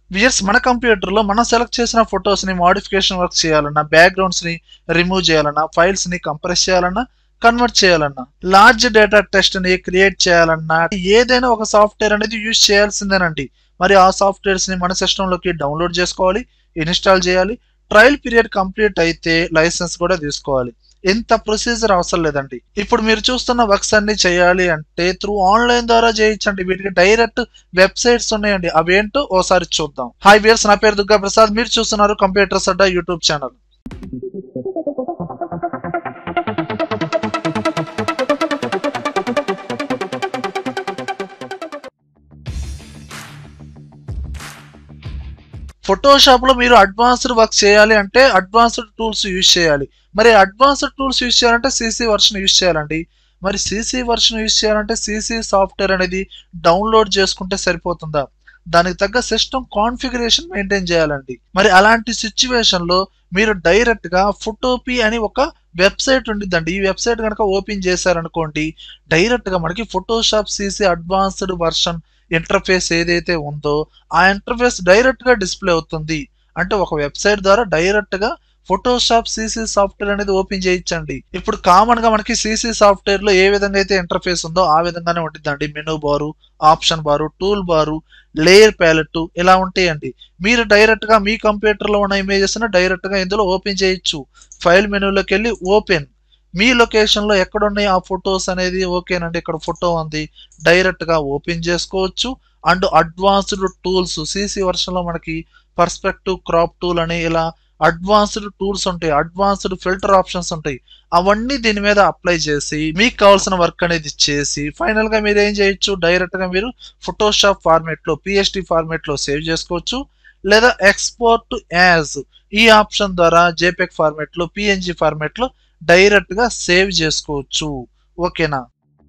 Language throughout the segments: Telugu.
వియర్స్ మన కంప్యూటర్ లో మనం సెలెక్ట్ చేసిన ఫొటోస్ ని మాడిఫికేషన్ వర్క్ చేయాలన్నా బ్యాక్గ్రౌండ్స్ ని రిమూవ్ చేయాలన్నా ఫైల్స్ ని కంప్రెస్ చేయాలన్నా కన్వర్ట్ చేయాలన్నా లార్జ్ డేటా టెస్ట్ ని క్రియేట్ చేయాలన్నా ఏదైనా ఒక సాఫ్ట్వేర్ అనేది యూజ్ చేయాల్సిందేనండి మరి ఆ సాఫ్ట్వేర్స్ ని మన సిస్టమ్ లోకి డౌన్లోడ్ చేసుకోవాలి ఇన్స్టాల్ చేయాలి ట్రయల్ పీరియడ్ కంప్లీట్ అయితే లైసెన్స్ కూడా తీసుకోవాలి ఎంత ప్రొసీజర్ అవసరం లేదండి ఇప్పుడు మీరు చూస్తున్న వర్క్స్ అన్ని చేయాలి అంటే త్రూ ఆన్లైన్ ద్వారా చేయొచ్చండి వీటికి డైరెక్ట్ వెబ్సైట్స్ ఉన్నాయండి అవేంటో ఓసారి చూద్దాం హాయ్ వియర్స్ నా పేరు దుర్గా ప్రసాద్ మీరు చూస్తున్నారు computers Adda YouTube channel Photoshop లో మీరు అడ్వాన్స్డ్ వర్క్ చేయాలి అంటే అడ్వాన్స్డ్ టూల్స్ యూజ్ చేయాలి మరి అడ్వాన్స్డ్ టూల్స్ యూజ్ చేయాలంటే సీసీ వర్షన్ యూజ్ చేయాలండి మరి సీసీ వర్షన్ యూజ్ చేయాలంటే సీసీ సాఫ్ట్వేర్ అనేది డౌన్లోడ్ చేసుకుంటే సరిపోతుందా దానికి తగ్గ సిస్టమ్ కాన్ఫిగరేషన్ మెయింటైన్ చేయాలండి మరి అలాంటి సిచ్యువేషన్ లో మీరు డైరెక్ట్ గా ఫోటోపీ అని ఒక వెబ్సైట్ ఉండిద్దండి ఈ వెబ్సైట్ కనుక ఓపెన్ చేశారనుకోండి డైరెక్ట్ గా మనకి Photoshop CC advanced version interface ఏదైతే ఉందో ఆ ఇంటర్ఫేస్ డైరెక్ట్ గా డిస్ప్లే అవుతుంది అంటే ఒక వెబ్సైట్ ద్వారా డైరెక్ట్ గా ఫోటోషాప్ సీసీ సాఫ్ట్వేర్ అనేది ఓపెన్ చేయించండి ఇప్పుడు కామన్ గా మనకి సీసీ సాఫ్ట్వేర్ లో ఏ విధంగా అయితే ఇంటర్ఫేస్ ఉందో ఆ విధంగానే ఉంటుందండి menu bar option bar tool bar layer palette ఇలా ఉంటాయండి మీరు డైరెక్ట్ గా మీ కంప్యూటర్ లో ఉన్న ఇమేజెస్ డైరెక్ట్ గా ఇందులో ఓపెన్ చేయొచ్చు ఫైల్ మెనూలోకి వెళ్ళి ఓపెన్ మీ లొకేషన్ లో ఎక్కడ ఉన్నాయి ఆ ఫొటోస్ అనేది ఓకేనండి ఇక్కడ ఫోటో ఉంది డైరెక్ట్ గా ఓపెన్ చేసుకోవచ్చు and advanced tools CC version లో మనకి పర్స్పెక్టివ్ క్రాప్ టూల్ అని ఇలా అడ్వాన్స్డ్ టూల్స్ ఉంటాయి అడ్వాన్స్డ్ ఫిల్టర్ ఆప్షన్స్ ఉంటాయి అవన్నీ దీని మీద అప్లై చేసి మీకు కావాల్సిన వర్క్ అనేది చేసి ఫైనల్ గా మీరు ఏం చేయొచ్చు డైరెక్ట్ గా మీరు ఫోటోషాప్ ఫార్మేట్ లో పిఎస్టి ఫార్మేట్ లో సేవ్ చేసుకోవచ్చు లేదా ఎక్స్పోర్ట్ యాజ్ ఈ ఆప్షన్ ద్వారా జేపెక్ ఫార్మేట్ లో పిఎన్జి ఫార్మేట్ లో డైరెక్ట్ గా సేవ్ చేసుకోవచ్చు ఓకేనా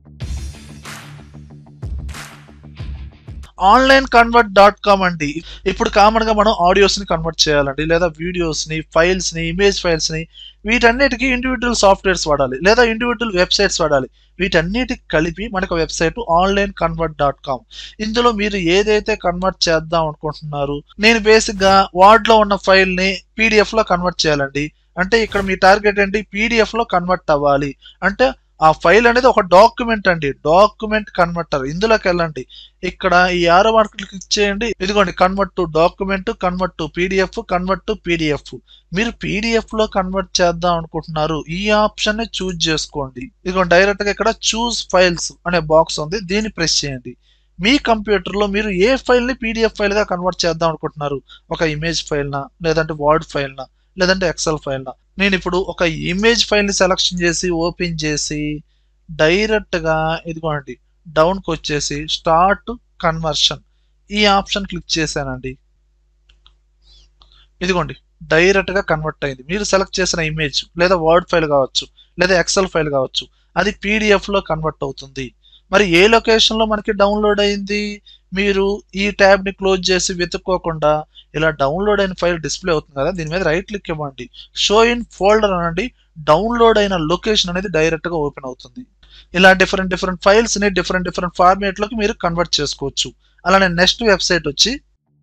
ఆన్లైన్ కన్వర్ట్ డాట్ కామ్ అండి ఇప్పుడు కామన్ గా మనం ఆడియోస్ ని కన్వర్ట్ చేయాలండి లేదా వీడియోస్ ని ఫైల్స్ ని ఇమేజ్ ఫైల్స్ ని వీటన్నిటికి ఇండివిజువల్ సాఫ్ట్వేర్స్ వాడాలి లేదా ఇండివిజువల్ వెబ్సైట్స్ వాడాలి వీటన్నిటికి కలిపి మనకు website online convert dot com ఇందులో మీరు ఏదైతే కన్వర్ట్ చేద్దాం అనుకుంటున్నారు నేను బేసిక్ గా వార్డ్ లో ఉన్న ఫైల్ ని పీడిఎఫ్ లో కన్వర్ట్ చేయాలండి అంటే ఇక్కడ మీ టార్గెట్ ఏంటి పీడిఎఫ్ లో కన్వర్ట్ అవ్వాలి అంటే ఆ ఫైల్ అనేది ఒక డాక్యుమెంట్ అండి డాక్యుమెంట్ కన్వర్టర్ ఇందులోకి వెళ్ళండి ఇక్కడ ఈ ఆరో మార్కులు క్లిక్ చేయండి ఇదిగోండి convert to document convert to PDF convert to PDF మీరు పీడిఎఫ్ లో కన్వర్ట్ చేద్దాం అనుకుంటున్నారు ఈ ఆప్షన్ ని చూజ్ చేసుకోండి ఇదిగోండి డైరెక్ట్ గా ఇక్కడ చూస్ ఫైల్స్ అనే బాక్స్ ఉంది దీన్ని ప్రెస్ చేయండి మీ కంప్యూటర్ లో మీరు ఏ ఫైల్ ని పీడిఎఫ్ ఫైల్ గా కన్వర్ట్ చేద్దాం అనుకుంటున్నారు ఒక ఇమేజ్ ఫైల్ నా లేదంటే వర్డ్ ఫైల్ నా లేదంటే ఎక్సెల్ ఫైల్ నా నేను ఇప్పుడు ఒక ఇమేజ్ ఫైల్ ని సెలక్షన్ చేసి ఓపెన్ చేసి డైరెక్ట్ గా ఇదిగోండి డౌన్ కి వచ్చేసి స్టార్ట్ కన్వర్షన్ ఈ ఆప్షన్ క్లిక్ చేశానండి ఇదిగోండి డైరెక్ట్ గా కన్వర్ట్ అయింది మీరు సెలెక్ట్ చేసిన ఇమేజ్ లేదా వర్డ్ ఫైల్ కావచ్చు లేదా ఎక్సెల్ ఫైల్ కావచ్చు అది పీడిఎఫ్ లో కన్వర్ట్ అవుతుంది మరి ఏ లొకేషన్ లో మనకి డౌన్లోడ్ అయింది మీరు ఈ ట్యాబ్ ని క్లోజ్ చేసి వెతుక్కోకుండా ఇలా డౌన్లోడ్ అయిన ఫైల్ డిస్ప్లే అవుతుంది కదా దీని మీద రైట్ క్లిక్ ఇవ్వండి షో ఇన్ ఫోల్డర్ అనండి డౌన్లోడ్ అయిన లొకేషన్ అనేది డైరెక్ట్ గా ఓపెన్ అవుతుంది ఇలా డిఫరెంట్ డిఫరెంట్ ఫైల్స్ ని డిఫరెంట్ డిఫరెంట్ ఫార్మేట్ లోకి మీరు కన్వర్ట్ చేసుకోవచ్చు అలానే నెక్స్ట్ వెబ్సైట్ వచ్చి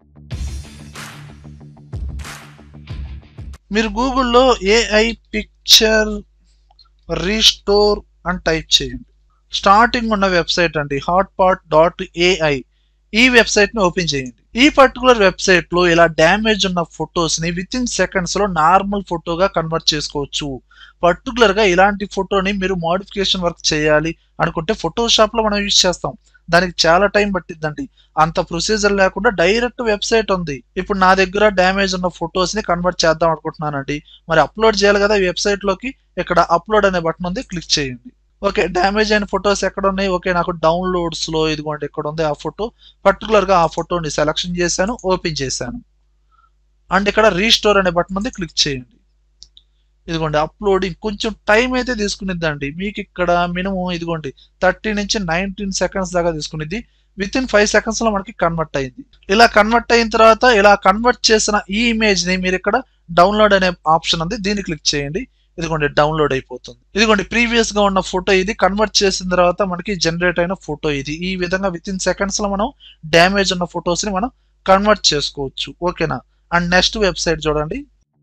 మీరు గూగుల్లో ఏఐ పిక్చర్ రీస్టోర్ అని టైప్ చేయండి స్టార్టింగ్ ఉన్న వెబ్సైట్ అండి హాట్ పాట్ డాట్ ఏఐ ఈ వెబ్సైట్ ని ఓపెన్ చేయండి ఈ పర్టికులర్ వెబ్సైట్ లో ఇలా డ్యామేజ్ ఉన్న ఫొటోస్ ని విత్ ఇన్ సెకండ్స్ లో నార్మల్ ఫోటోగా కన్వర్ట్ చేసుకోవచ్చు పర్టికులర్ గా ఇలాంటి ఫోటోని మీరు మోడిఫికేషన్ వర్క్ చేయాలి అనుకుంటే ఫోటోషాప్ లో మనం యూజ్ చేస్తాం దానికి చాలా టైం పట్టిద్దండి అంత ప్రొసీజర్ లేకుండా డైరెక్ట్ వెబ్సైట్ ఉంది ఇప్పుడు నా దగ్గర డ్యామేజ్ ఉన్న ఫొటోస్ ని కన్వర్ట్ చేద్దాం అనుకుంటున్నానండి మరి అప్లోడ్ చేయాలి కదా వెబ్సైట్ లోకి ఇక్కడ అప్లోడ్ అనే బటన్ ఉంది క్లిక్ చేయండి ఓకే డ్యామేజ్ అయిన ఫొటోస్ ఎక్కడ ఉన్నాయి ఓకే నాకు డౌన్లోడ్స్ లో ఇదిగోండి ఇక్కడ ఉంది ఆ ఫోటో పర్టికులర్ గా ఆ ఫోటోని సెలక్షన్ చేశాను ఓపెన్ చేశాను అండ్ ఇక్కడ రీస్టోర్ అనే బటన్ ఉంది క్లిక్ చేయండి ఇదిగోండి అప్లోడింగ్ కొంచెం టైం అయితే తీసుకునిద్దండి మీకు ఇక్కడ మినిమం ఇదిగోండి థర్టీ నుంచి నైన్టీన్ సెకండ్స్ దాకా తీసుకునిద్ది విత్ ఇన్ ఫైవ్ సెకండ్స్ లో మనకి కన్వర్ట్ అయింది ఇలా కన్వర్ట్ అయిన తర్వాత ఇలా కన్వర్ట్ చేసిన ఈ ఇమేజ్ ని మీరు ఇక్కడ డౌన్లోడ్ అనే ఆప్షన్ ఉంది దీన్ని క్లిక్ చేయండి ఇదిగోండి డౌన్లోడ్ అయిపోతుంది ఇదిగోండి ప్రీవియస్ గా ఉన్న ఫోటో ఇది కన్వర్ట్ చేసిన తర్వాత మనకి జనరేట్ అయిన ఫోటో ఇది ఈ విధంగా విత్ ఇన్ సెకండ్స్ లో మనం డ్యామేజ్ ఉన్న ఫొటోస్ ని మనం కన్వర్ట్ చేసుకోవచ్చు ఓకేనా అండ్ నెక్స్ట్ వెబ్సైట్ చూడండి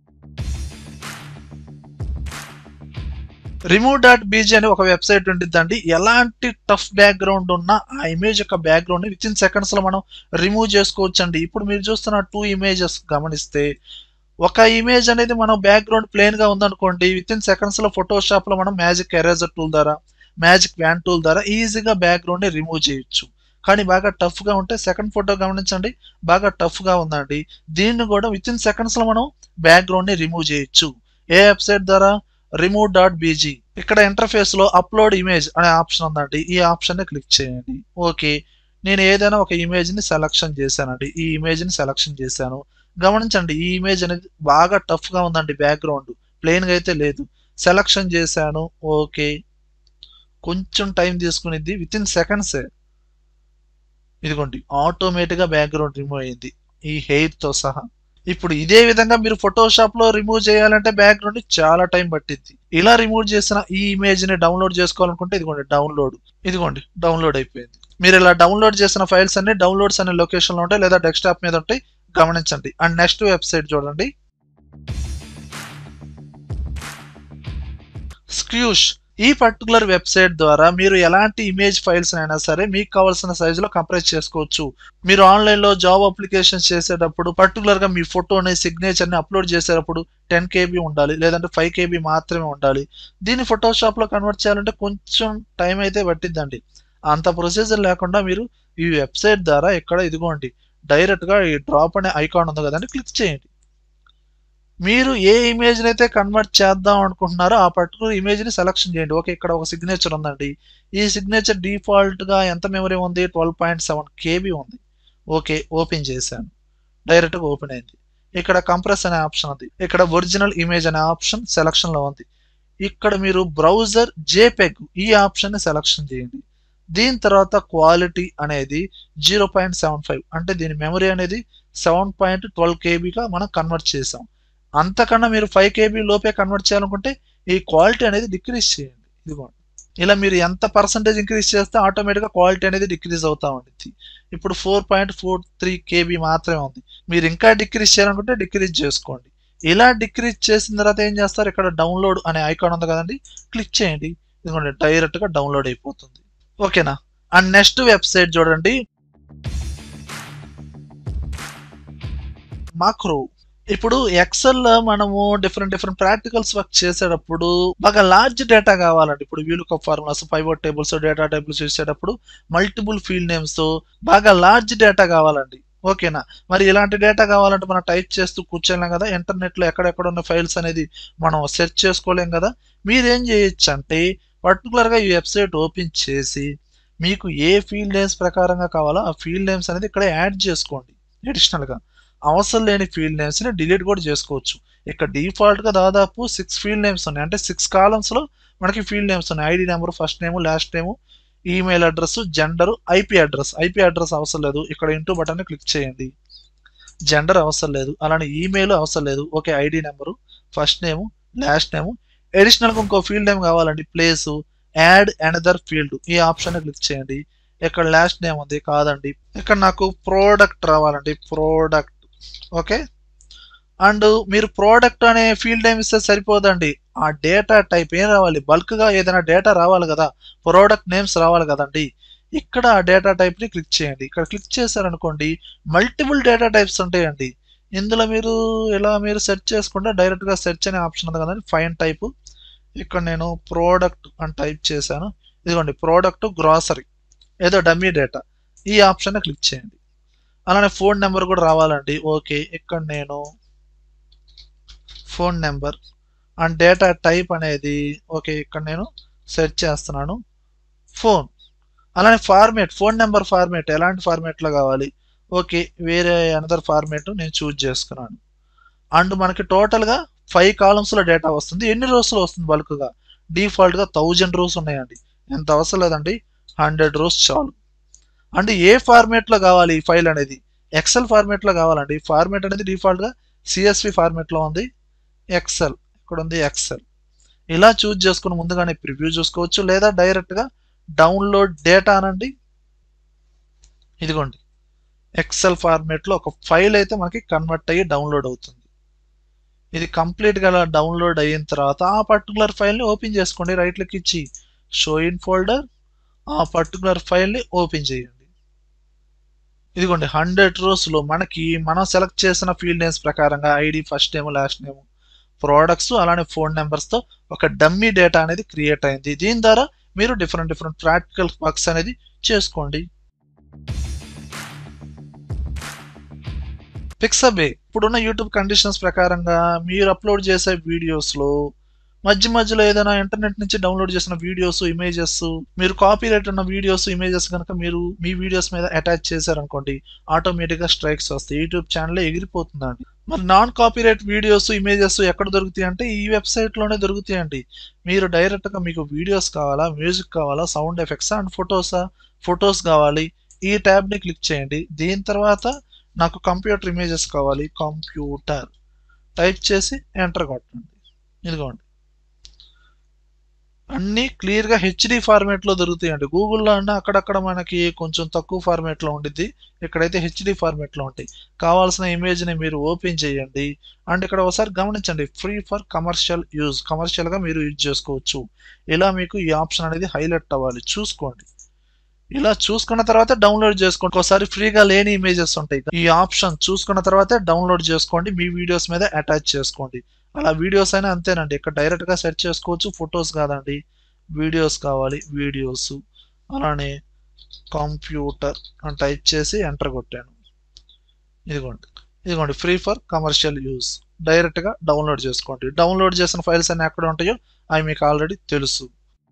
రిమూవ్ డాట్ బీజీ అనే ఒక వెబ్సైట్ ఉంటుందండి ఎలాంటి టఫ్ బ్యాక్గ్రౌండ్ ఉన్న ఆ ఇమేజ్ యొక్క బ్యాక్గ్రౌండ్ విత్ ఇన్ సెకండ్స్ లో మనం రిమూవ్ చేసుకోవచ్చు అండి ఇప్పుడు మీరు చూస్తున్న టూ ఇమేజెస్ గమనిస్తే ఒక ఇమేజ్ అనేది మనం బ్యాక్గ్రౌండ్ ప్లేన్ గా ఉందనుకోండి విత్ ఇన్ సెకండ్స్ లో ఫోటోషాప్ లో మనం మ్యాజిక్ ఎరేజర్ టూల్ ద్వారా మ్యాజిక్ వ్యాన్ టూల్ ద్వారా ఈజీగా బ్యాక్గ్రౌండ్ ని రిమూవ్ చేయొచ్చు కానీ బాగా టఫ్ గా ఉంటే సెకండ్ ఫోటో గమనించండి బాగా టఫ్ గా ఉందండి దీన్ని కూడా విత్ ఇన్ సెకండ్స్ లో మనం బ్యాక్గ్రౌండ్ ని రిమూవ్ చేయొచ్చు ఏ వెబ్సైట్ ద్వారా రిమూవ్ డాట్ బీజీ ఇక్కడ ఇంటర్ఫేస్ లో అప్లోడ్ ఇమేజ్ అనే ఆప్షన్ ఉందండి ఈ ఆప్షన్ ని క్లిక్ చేయండి ఓకే నేను ఏదైనా ఒక ఇమేజ్ ని సెలక్షన్ చేశానండి ఈ ఇమేజ్ ని సెలక్షన్ చేశాను గమనించండి ఈ ఇమేజ్ అనేది బాగా టఫ్ గా ఉందండి బ్యాక్గ్రౌండ్ ప్లెయిన్ గా అయితే లేదు సెలక్షన్ చేశాను ఓకే కొంచెం టైం తీసుకునిద్ది విత్ ఇన్ సెకండ్స్ ఇదిగోండి ఆటోమేటిక్ గా బ్యాక్గ్రౌండ్ రిమూవ్ అయింది ఈ హెయిర్ తో సహా ఇప్పుడు ఇదే విధంగా మీరు ఫోటోషాప్ లో రిమూవ్ చేయాలంటే బ్యాక్గ్రౌండ్ చాలా టైం పట్టింది ఇలా రిమూవ్ చేసిన ఈ ఇమేజ్ ని డౌన్లోడ్ చేసుకోవాలనుకుంటే ఇదిగోండి డౌన్లోడ్ ఇదిగోండి డౌన్లోడ్ అయిపోయింది మీరు ఇలా డౌన్లోడ్ చేసిన ఫైల్స్ అన్ని డౌన్లోడ్స్ అనే లొకేషన్ లో ఉంటాయి లేదా డెస్క్టాప్ మీద ఉంటాయి గమనించండి అండ్ నెక్స్ట్ వెబ్సైట్ చూడండి స్క్యూష్ ఈ పర్టికులర్ వెబ్సైట్ ద్వారా మీరు ఎలాంటి ఇమేజ్ ఫైల్స్ అయినా సరే మీకు కావాల్సిన సైజులో కంప్రెస్ చేసుకోవచ్చు మీరు ఆన్లైన్ లో జాబ్ అప్లికేషన్స్ చేసేటప్పుడు పర్టికులర్ గా మీ ఫోటోని సిగ్నేచర్ ని అప్లోడ్ చేసేటప్పుడు టెన్ కేబీ ఉండాలి లేదంటే ఫైవ్ కేబీ మాత్రమే ఉండాలి దీన్ని ఫోటోషాప్ లో కన్వర్ట్ చేయాలంటే కొంచెం టైం అయితే పట్టిద్దండి అంత ప్రొసీజర్ లేకుండా మీరు ఈ వెబ్సైట్ ద్వారా ఇక్కడ ఇదిగోండి డైరెక్ట్ గా ఈ డ్రాప్ అనే ఐకాన్ ఉంది కదండి క్లిక్ చేయండి మీరు ఏ ఇమేజ్ అయితే కన్వర్ట్ చేద్దాం అనుకుంటున్నారో ఆ పర్టికులర్ ఇమేజ్ ని సెలక్షన్ చేయండి ఓకే ఇక్కడ ఒక సిగ్నేచర్ ఉందండి ఈ సిగ్నేచర్ డిఫాల్ట్ గా ఎంత మెమరీ ఉంది ట్వెల్వ్ పాయింట్ సెవెన్ కేబీ ఉంది ఓకే ఓపెన్ చేశాను డైరెక్ట్ గా ఓపెన్ అయింది ఇక్కడ కంప్రెస్ అనే ఆప్షన్ ఉంది ఇక్కడ ఒరిజినల్ ఇమేజ్ అనే ఆప్షన్ సెలక్షన్ లో ఉంది ఇక్కడ మీరు బ్రౌజర్ జేపెగ్ ఈ ఆప్షన్ ని సెలక్షన్ చేయండి దీని తర్వాత క్వాలిటీ అనేది జీరో పాయింట్ సెవెన్ ఫైవ్ అంటే దీని మెమరీ అనేది సెవెన్ పాయింట్ ట్వెల్వ్ కేబీగా మనం కన్వర్ట్ చేసాం అంతకన్నా మీరు ఫైవ్ కేబీ లోపే కన్వర్ట్ చేయాలనుకుంటే ఈ క్వాలిటీ అనేది డిక్రీజ్ చేయండి ఇదిగోండి ఇలా మీరు ఎంత పర్సంటేజ్ ఇంక్రీజ్ చేస్తే ఆటోమేటిక్గా క్వాలిటీ అనేది డిక్రీజ్ అవుతా ఉంటుంది ఇప్పుడు four point four three KB మాత్రమే ఉంది మీరు ఇంకా డిక్రీజ్ చేయాలనుకుంటే డిక్రీజ్ చేసుకోండి ఇలా డిక్రీజ్ చేసిన తర్వాత ఏం చేస్తారు ఇక్కడ డౌన్లోడ్ అనే ఐకాన్ ఉంది కదండి క్లిక్ చేయండి ఇదిగోండి డైరెక్ట్గా డౌన్లోడ్ అయిపోతుంది ఓకేనా అండ్ నెక్స్ట్ వెబ్సైట్ చూడండి మాక్రో ఇప్పుడు ఎక్సెల్ లో మనము డిఫరెంట్ డిఫరెంట్ ప్రాక్టికల్స్ వర్క్ చేసేటప్పుడు బాగా లార్జ్ డేటా కావాలండి ఇప్పుడు VLOOKUP formulas pivot tables data tables చూసేటప్పుడు మల్టిపుల్ ఫీల్డ్ నేమ్స్ బాగా లార్జ్ డేటా కావాలండి ఓకేనా మరి ఇలాంటి డేటా కావాలంటే మనం టైప్ చేస్తూ కూర్చోలేం కదా ఇంటర్నెట్ లో ఎక్కడెక్కడ ఉన్న ఫైల్స్ అనేది మనం సెర్చ్ చేసుకోలేం కదా మీరేం చేయొచ్చు అంటే పర్టికులర్ గా ఈ వెబ్సైట్ ఓపెన్ చేసి మీకు ఏ ఫీల్డ్ నేమ్స్ ప్రకారంగా కావాలో ఆ ఫీల్డ్ నేమ్స్ అనేది ఇక్కడ యాడ్ చేసుకోండి అడిషనల్ గా అవసరం లేని ఫీల్డ్ నేమ్స్ ని డిలీట్ కూడా చేసుకోవచ్చు ఇక్కడ డిఫాల్ట్ గా దాదాపు సిక్స్ ఫీల్డ్ నేమ్స్ ఉన్నాయి అంటే సిక్స్ కాలమ్స్ లో మనకి ఫీల్డ్ నేమ్స్ ఉన్నాయి ID number first name last name email address gender IP address IP address అవసరం లేదు ఇక్కడ ఇంటూ బటన్ క్లిక్ చేయండి జెండర్ అవసరం లేదు అలానే ఈమెయిల్ అవసరం లేదు okay ID number first name last name అడిషనల్గా ఇంకో ఫీల్డ్ నేమ్ కావాలండి ప్లేస్ యాడ్ అనదర్ ఫీల్డ్ ఈ ఆప్షన్ క్లిక్ చేయండి ఇక్కడ లాస్ట్ నేమ్ ఉంది కాదండి ఇక్కడ నాకు ప్రోడక్ట్ రావాలండి ప్రోడక్ట్ ఓకే అండ్ మీరు ప్రోడక్ట్ అనే ఫీల్డ్ నేమ్ ఇస్తే సరిపోదండి ఆ డేటా టైప్ ఏం రావాలి బల్క్ గా ఏదైనా డేటా రావాలి కదా ప్రోడక్ట్ నేమ్స్ రావాలి కదండి ఇక్కడ ఆ డేటా టైప్ ని క్లిక్ చేయండి ఇక్కడ క్లిక్ చేశారనుకోండి మల్టిపుల్ డేటా టైప్స్ ఉంటాయండి ఇందులో మీరు ఇలా మీరు సెర్చ్ చేసుకుంటే డైరెక్ట్ గా సెర్చ్ అనే ఆప్షన్ ఉంది కదండి ఫైన్ టైప్ ఇక్కడ నేను ప్రోడక్ట్ అని టైప్ చేశాను ఇదిగోండి ప్రోడక్ట్ గ్రాసరీ ఏదో డమ్మీ డేటా ఈ ఆప్షన్ క్లిక్ చేయండి అలానే ఫోన్ నెంబర్ కూడా రావాలండి ఓకే ఇక్కడ నేను phone number and data type అనేది ఓకే ఇక్కడ నేను సెర్చ్ చేస్తున్నాను ఫోన్ అలానే ఫార్మేట్ ఫోన్ నెంబర్ ఫార్మేట్ ఎలాంటి ఫార్మేట్లో కావాలి ఓకే వేరే అనదర్ ఫార్మేట్ నేను చూజ్ చేసుకున్నాను అండ్ మనకి టోటల్గా ఫైవ్ కాలమ్స్లో డేటా వస్తుంది ఎన్ని రోజులు వస్తుంది బల్క్గా డిఫాల్ట్గా థౌజండ్ రోస్ ఉన్నాయండి ఎంత అవసరం లేదండి హండ్రెడ్ రోస్ చాలు అంటే ఏ ఫార్మేట్లో కావాలి ఈ ఫైల్ అనేది ఎక్సెల్ ఫార్మేట్లో కావాలండి ఫార్మేట్ అనేది డిఫాల్ట్గా సిఎస్వి ఫార్మేట్లో ఉంది ఎక్సెల్ ఇక్కడ ఉంది ఎక్సెల్ ఇలా చూజ్ చేసుకుని ముందుగానే ప్రివ్యూ చూసుకోవచ్చు లేదా డైరెక్ట్గా డౌన్లోడ్ డేటా అనండి ఇదిగోండి ఎక్సెల్ ఫార్మేట్లో ఒక ఫైల్ అయితే మనకి కన్వర్ట్ అయ్యి డౌన్లోడ్ అవుతుంది ఇది కంప్లీట్గా అలా డౌన్లోడ్ అయిన తర్వాత ఆ పర్టికులర్ ఫైల్ని ఓపెన్ చేసుకోండి రైట్ క్లిక్ ఇచ్చి షో ఇన్ ఫోల్డర్ ఆ పర్టికులర్ ఫైల్ని ఓపెన్ చేయండి ఇదిగోండి హండ్రెడ్ రోస్లో మనకి మనం సెలెక్ట్ చేసిన ఫీల్డ్ నేమ్స్ ప్రకారంగా ID first name last name products అలానే ఫోన్ నెంబర్స్తో ఒక డమ్మీ డేటా అనేది క్రియేట్ అయింది దీని ద్వారా మీరు డిఫరెంట్ డిఫరెంట్ ప్రాక్టికల్ వర్క్స్ అనేది చేసుకోండి పిక్సబే ఇప్పుడున్న యూట్యూబ్ కండిషన్స్ ప్రకారంగా మీరు అప్లోడ్ చేసే వీడియోస్లో మధ్య మధ్యలో ఏదైనా ఇంటర్నెట్ నుంచి డౌన్లోడ్ చేసిన వీడియోస్ ఇమేజెస్ మీరు కాపీ రైట్ ఉన్న వీడియోస్ ఇమేజెస్ కనుక మీరు మీ వీడియోస్ మీద అటాచ్ చేశారనుకోండి ఆటోమేటిక్గా స్ట్రైక్స్ వస్తాయి యూట్యూబ్ ఛానల్ ఎగిరిపోతుందండి మరి నాన్ కాపీరైట్ వీడియోస్ ఇమేజెస్ ఎక్కడ దొరుకుతాయి అంటే ఈ వెబ్సైట్లోనే దొరుకుతాయండి మీరు డైరెక్ట్గా మీకు వీడియోస్ కావాలా మ్యూజిక్ కావాలా సౌండ్ ఎఫెక్ట్స్ అండ్ ఫొటోసా ఫొటోస్ కావాలి ఈ ట్యాబ్ని క్లిక్ చేయండి దీని తర్వాత నాకు కంప్యూటర్ ఇమేజెస్ కావాలి కంప్యూటర్ టైప్ చేసి ఎంటర్ కొట్టండి ఇదిగోండి అన్నీ క్లియర్గా హెచ్డి ఫార్మేట్లో దొరుకుతాయండి గూగుల్లో అన్న అక్కడక్కడ మనకి కొంచెం తక్కువ ఫార్మేట్లో ఉండిద్ది ఇక్కడైతే హెచ్డి ఫార్మేట్లో ఉంటాయి కావాల్సిన ఇమేజ్ని మీరు ఓపెన్ చేయండి అండ్ ఇక్కడ ఒకసారి గమనించండి ఫ్రీ ఫర్ కమర్షియల్ యూజ్ కమర్షియల్గా మీరు యూజ్ చేసుకోవచ్చు ఇలా మీకు ఈ ఆప్షన్ అనేది హైలైట్ అవ్వాలి చూసుకోండి ఇలా చూసుకున్న తర్వాత డౌన్లోడ్ చేసుకోండి ఒకసారి ఫ్రీగా లేని ఇమేజెస్ ఉంటాయి ఈ ఆప్షన్ చూసుకున్న తర్వాత డౌన్లోడ్ చేసుకోండి మీ వీడియోస్ మీద అటాచ్ చేసుకోండి అలా వీడియోస్ అయినా అంతేనండి ఇక్కడ డైరెక్ట్గా సెర్చ్ చేసుకోవచ్చు ఫొటోస్ కాదండి వీడియోస్ కావాలి వీడియోస్ అలానే కంప్యూటర్ అని టైప్ చేసి ఎంటర్ కొట్టాను ఇదిగోండి ఇదిగోండి ఫ్రీ ఫర్ కమర్షియల్ యూస్ డైరెక్ట్గా డౌన్లోడ్ చేసుకోండి డౌన్లోడ్ చేసిన ఫైల్స్ అన్ని ఎక్కడ ఉంటాయో అవి మీకు ఆల్రెడీ తెలుసు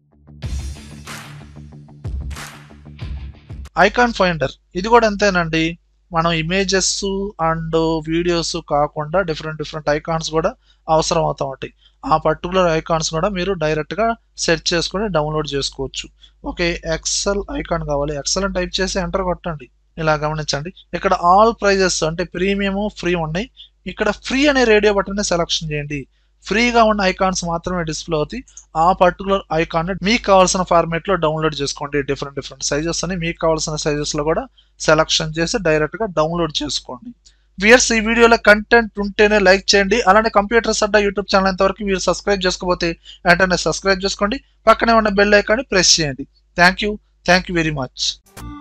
ఐకాన్ ఫైండర్ ఇది కూడా అంతేనండి మనం ఇమేజెస్ అండ్ వీడియోస్ కాకుండా డిఫరెంట్ డిఫరెంట్ ఐకాన్స్ కూడా అవసరం అవుతా ఉంటాయి ఆ పర్టికులర్ ఐకాన్స్ కూడా మీరు డైరెక్ట్గా సెర్చ్ చేసుకొని డౌన్లోడ్ చేసుకోవచ్చు ఓకే ఎక్సెల్ ఐకాన్ కావాలి ఎక్సెల్ అని టైప్ చేసి ఎంటర్ కొట్టండి ఇలా గమనించండి ఇక్కడ ఆల్ ప్రైజెస్ అంటే ప్రీమియం ఫ్రీ ఉన్నాయి ఇక్కడ ఫ్రీ అనే రేడియో బటన్ని సెలెక్షన్ చేయండి ఫ్రీగా ఉన్న ఐకాన్స్ మాత్రమే డిస్ప్లే అవుతాయి ఆ పర్టికులర్ ఐకాన్ మీకు కావాల్సిన ఫార్మేట్ లో డౌన్లోడ్ చేసుకోండి డిఫరెంట్ డిఫరెంట్ సైజెస్ అని మీకు కావాల్సిన సైజెస్ లో కూడా సెలెక్షన్ చేసి డైరెక్ట్ గా డౌన్లోడ్ చేసుకోండి వియర్స్ ఈ వీడియోలో కంటెంట్ ఉంటేనే లైక్ చేయండి అలానే కంప్యూటర్స్ అడ్డా యూట్యూబ్ ఛానల్ ఎంతవరకు మీరు సబ్స్క్రైబ్ చేసుకోకపోతే వెంటనే సబ్స్క్రైబ్ చేసుకోండి పక్కనే ఉన్న బెల్ ఐకాన్ని ప్రెస్ చేయండి thank you thank you very much